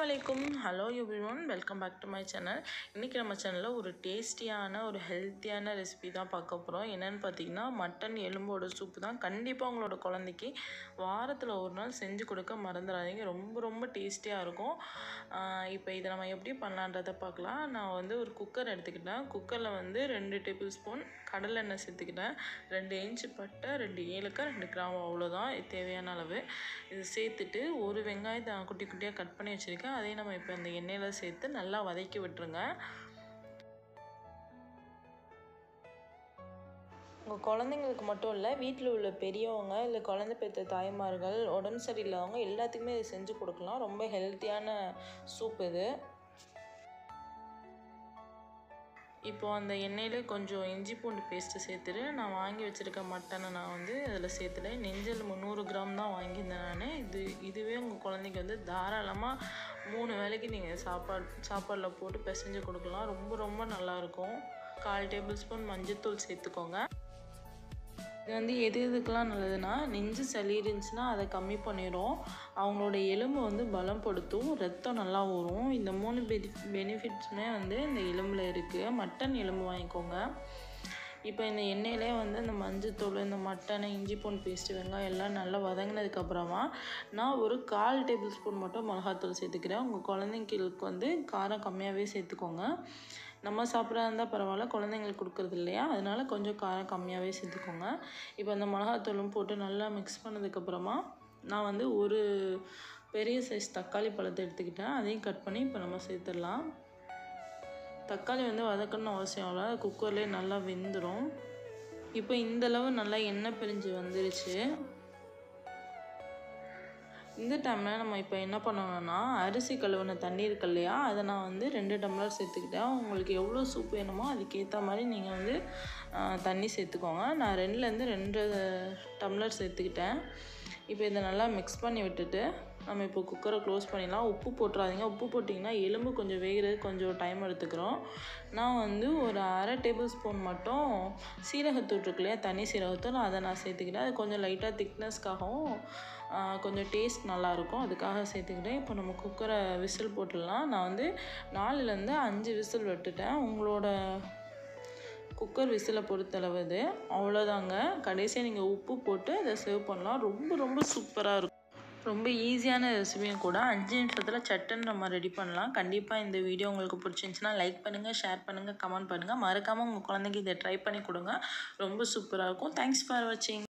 அலைக்கும் hello everyone welcome back to my channel இன்றைக்கி நம்ம சேனலில் ஒரு டேஸ்டியான ஒரு ஹெல்த்தியான ரெசிபி தான் பார்க்க போகிறோம் என்னென்னு பார்த்தீங்கன்னா மட்டன் எலும்போட சூப்பு தான் கண்டிப்பாக உங்களோட குழந்தைக்கு வாரத்தில் ஒரு நாள் செஞ்சு கொடுக்க மறந்துடாதீங்க ரொம்ப ரொம்ப டேஸ்டியாக இருக்கும் இப்போ இதை நம்ம எப்படி பண்ணலான்றதை பார்க்கலாம் நான் வந்து ஒரு குக்கர் எடுத்துக்கிட்டேன் குக்கரில் வந்து ரெண்டு டேபிள் ஸ்பூன் கடலெண்ணெய் சேர்த்துக்கிட்டேன் ரெண்டு இன்ச்சு பட்டை ரெண்டு ஏலக்காய் ரெண்டு கிராம் அவ்வளோதான் இது தேவையான அளவு இது சேர்த்துட்டு ஒரு வெங்காயத்தை நான் குட்டி குட்டியாக கட் பண்ணி வச்சுருக்கேன் அதையும் நம்ம இப்போ இந்த எண்ணெயில் சேர்த்து நல்லா வதக்கி விட்டுருங்க உங்கள் குழந்தைங்களுக்கு மட்டும் இல்லை வீட்டில் உள்ள பெரியவங்க இல்லை குழந்தை பெற்ற தாய்மார்கள் உடம்பு சரியில்லாதவங்க எல்லாத்துக்குமே இது செஞ்சு கொடுக்கலாம் ரொம்ப ஹெல்த்தியான சூப் இது இப்போது அந்த எண்ணெயிலே கொஞ்சம் இஞ்சி பூண்டு பேஸ்ட்டு சேர்த்துட்டு நான் வாங்கி வச்சுருக்க மட்டனை நான் வந்து அதில் சேர்த்துட்டேன் நெஞ்சல் முந்நூறு கிராம் தான் வாங்கியிருந்தேன் நான் இது இதுவே உங்கள் குழந்தைக்கு வந்து தாராளமாக மூணு வேளைக்கு நீங்கள் சாப்பாடு சாப்பாடில் போட்டு பிசைஞ்சு கொடுக்கலாம் ரொம்ப ரொம்ப நல்லாயிருக்கும் கால் டேபிள் ஸ்பூன் மஞ்சத்தூள் சேர்த்துக்கோங்க இது வந்து எது எதுக்கெலாம் நல்லதுன்னா நெஞ்சு சளி இருந்துச்சுன்னா அதை கம்மி பண்ணிடும் அவங்களோட எலும்பு வந்து பலப்படுத்தும் ரத்தம் நல்லா வரும் இந்த மூணு பெனி பெனிஃபிட்ஸுமே வந்து இந்த எலும்பில் இருக்குது மட்டன் எலும்பு வாங்கிக்கோங்க இப்போ இந்த எண்ணெயிலே வந்து இந்த மஞ்சத்தூள் இந்த மட்டனை இஞ்சி பூண்டு பேஸ்ட்டு வெங்காயம் எல்லாம் நல்லா வதங்கினதுக்கப்புறமா நான் ஒரு கால் டேபிள் ஸ்பூன் மட்டும் மிளகாத்தூள் சேர்த்துக்கிறேன் உங்கள் குழந்தைங்களுக்கு வந்து காரம் கம்மியாகவே சேர்த்துக்கோங்க நம்ம சாப்பிட்றதா இருந்தால் பரவாயில்ல குழந்தைங்களுக்கு கொடுக்குறது இல்லையா அதனால் கொஞ்சம் காரம் கம்மியாகவே சேர்த்துக்கோங்க இப்போ அந்த மிளகாத்தூளும் போட்டு நல்லா மிக்ஸ் பண்ணதுக்கப்புறமா நான் வந்து ஒரு பெரிய சைஸ் தக்காளி பழத்தை எடுத்துக்கிட்டேன் அதையும் கட் பண்ணி இப்போ நம்ம சேர்த்துடலாம் தக்காளி வந்து வதக்கணும்னு அவசியம் இல்லை குக்கர்லேயே நல்லா வெந்துடும் இப்போ இந்தளவு நல்லா எண்ணெய் பிரிஞ்சு வந்துருச்சு இந்த டைமில் நம்ம இப்போ என்ன பண்ணணும்னா அரிசி கழுவின தண்ணி இருக்கு இல்லையா அதை நான் வந்து ரெண்டு டம்ளர் சேர்த்துக்கிட்டேன் உங்களுக்கு எவ்வளோ சூப் வேணுமோ அதுக்கேற்ற மாதிரி நீங்கள் வந்து தண்ணி சேர்த்துக்கோங்க நான் ரெண்டுலேருந்து ரெண்டு டம்ளர் சேர்த்துக்கிட்டேன் இப்போ இதை நல்லா மிக்ஸ் பண்ணி விட்டுட்டு நம்ம இப்போ குக்கரை க்ளோஸ் பண்ணிடலாம் உப்பு போட்டுறாதீங்க உப்பு போட்டிங்கன்னா எலும்பு கொஞ்சம் வேகிறது கொஞ்சம் டைம் எடுத்துக்கிறோம் நான் வந்து ஒரு அரை டேபிள் ஸ்பூன் மட்டும் சீரகத்தூள் இருக்கு இல்லையா தனி சீரகத்தூள் அதை நான் சேர்த்துக்கிட்டேன் அது கொஞ்சம் லைட்டாக திக்னஸ்க்காகவும் கொஞ்சம் டேஸ்ட் நல்லாயிருக்கும் அதுக்காக சேர்த்துக்கிட்டேன் இப்போ நம்ம குக்கரை விசில் போட்டுடலாம் நான் வந்து நாலுலேருந்து அஞ்சு விசில் விட்டுட்டேன் உங்களோட குக்கர் விசிலை பொறுத்தளவு இது அவ்வளோதாங்க கடைசியாக நீங்கள் உப்பு போட்டு அதை சர்வ் பண்ணலாம் ரொம்ப ரொம்ப சூப்பராக இருக்கும் ரொம்ப ஈஸியான ரெசிபியும் கூட அஞ்சு நிமிஷத்தில் சட்டுன்னு நம்ம ரெடி பண்ணலாம் கண்டிப்பாக இந்த வீடியோ உங்களுக்கு பிடிச்சிருந்துச்சின்னா லைக் பண்ணுங்கள் ஷேர் பண்ணுங்கள் கமெண்ட் பண்ணுங்கள் மறக்காமல் உங்கள் குழந்தைக்கு இதை ட்ரை பண்ணி கொடுங்க ரொம்ப சூப்பராக இருக்கும் தேங்க்ஸ் ஃபார் வாட்சிங்